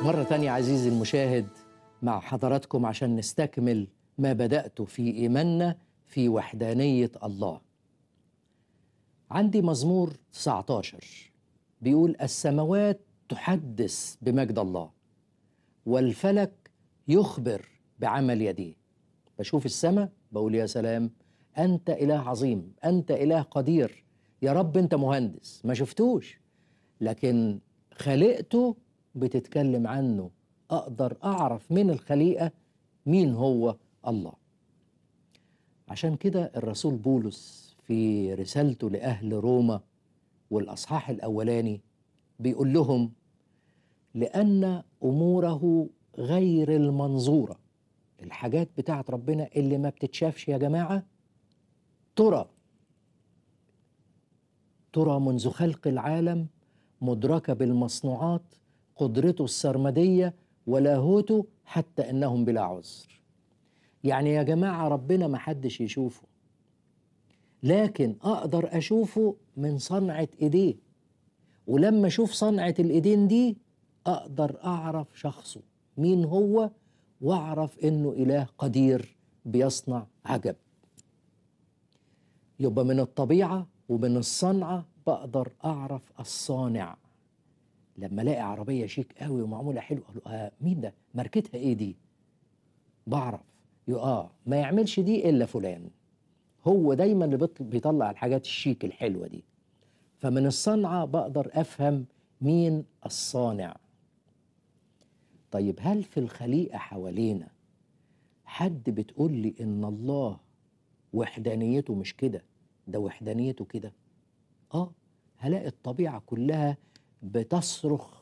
مرة تانية عزيزي المشاهد مع حضراتكم عشان نستكمل ما بدأت في إيماننا في وحدانية الله عندي مزمور 19 بيقول السماوات تحدث بمجد الله والفلك يخبر بعمل يديه بشوف السماء بقول يا سلام أنت إله عظيم أنت إله قدير يا رب أنت مهندس ما شفتوش لكن خلقته بتتكلم عنه أقدر أعرف من الخليقة مين هو الله عشان كده الرسول بولس في رسالته لأهل روما والأصحاح الأولاني بيقول لهم لأن أموره غير المنظورة الحاجات بتاعت ربنا اللي ما بتتشافش يا جماعة ترى ترى منذ خلق العالم مدركة بالمصنوعات قدرته السرمدية ولاهوته حتى إنهم بلا عذر يعني يا جماعة ربنا ما حدش يشوفه لكن أقدر أشوفه من صنعة إيديه ولما أشوف صنعة الإيدين دي أقدر أعرف شخصه مين هو وأعرف إنه إله قدير بيصنع عجب يبقى من الطبيعة ومن الصنعة بقدر أعرف الصانع لما الاقي عربيه شيك قوي ومعموله حلو اقول آه مين ده ماركتها ايه دي بعرف يو اه ما يعملش دي الا فلان هو دايما اللي بيطلع الحاجات الشيك الحلوه دي فمن الصنعه بقدر افهم مين الصانع طيب هل في الخليقه حوالينا حد بتقول لي ان الله وحدانيته مش كده ده وحدانيته كده اه هلاقي الطبيعه كلها بتصرخ